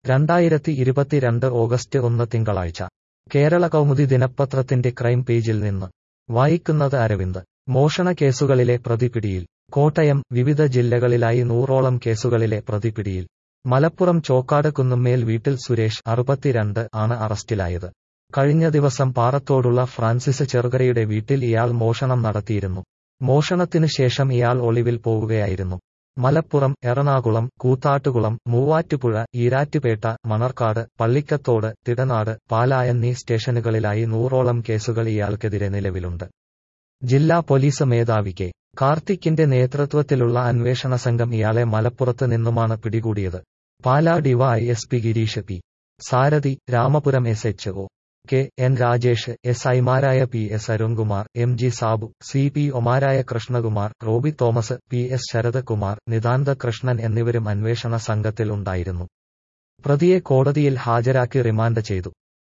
രണ്ടായിരത്തി ഇരുപത്തിരണ്ട് ഓഗസ്റ്റ് ഒന്ന് തിങ്കളാഴ്ച കേരള കൗമുദി ദിനപത്രത്തിന്റെ ക്രൈം പേജിൽ നിന്ന് വായിക്കുന്നത് അരവിന്ദ് മോഷണ കേസുകളിലെ പ്രതി പിടിയിൽ കോട്ടയം വിവിധ ജില്ലകളിലായി നൂറോളം കേസുകളിലെ പ്രതി പിടിയിൽ മലപ്പുറം ചോക്കാട് കുന്നുമ്മേൽ വീട്ടിൽ സുരേഷ് അറുപത്തിരണ്ട് ആണ് അറസ്റ്റിലായത് കഴിഞ്ഞ ദിവസം പാറത്തോടുള്ള ഫ്രാൻസിസ് ചെറുകരയുടെ വീട്ടിൽ ഇയാൾ മോഷണം നടത്തിയിരുന്നു മോഷണത്തിനു ശേഷം ഇയാൾ ഒളിവിൽ പോവുകയായിരുന്നു മലപ്പുറം എറണാകുളം കൂത്താട്ടുകുളം മൂവാറ്റുപുഴ ഈരാറ്റുപേട്ട മണർക്കാട് പള്ളിക്കത്തോട് തിടനാട് പാല എന്നീ സ്റ്റേഷനുകളിലായി നൂറോളം കേസുകൾ ഇയാൾക്കെതിരെ നിലവിലുണ്ട് ജില്ലാ പോലീസ് മേധാവി കെ കാർത്തിക്കിന്റെ നേതൃത്വത്തിലുള്ള അന്വേഷണ സംഘം ഇയാളെ മലപ്പുറത്ത് നിന്നുമാണ് പിടികൂടിയത് Pala D Y S P Gireesh P Sarathi Ramapuram S H O K N Rajesh S ഐമാരായ P S Arunkumar M G Sabu C P ഒമാരായ കൃഷ്ണകുമാർ റോബി തോമസ് പി എസ് ശരദകുമാർ നിതാന്ത കൃഷ്ണൻ എന്നിവരും അന്വേഷണ സംഘത്തിൽ ഉണ്ടായിരുന്നു പ്രതിയെ കോടതിയിൽ ഹാജരാക്കി റിമാൻഡ് ചെയ്തു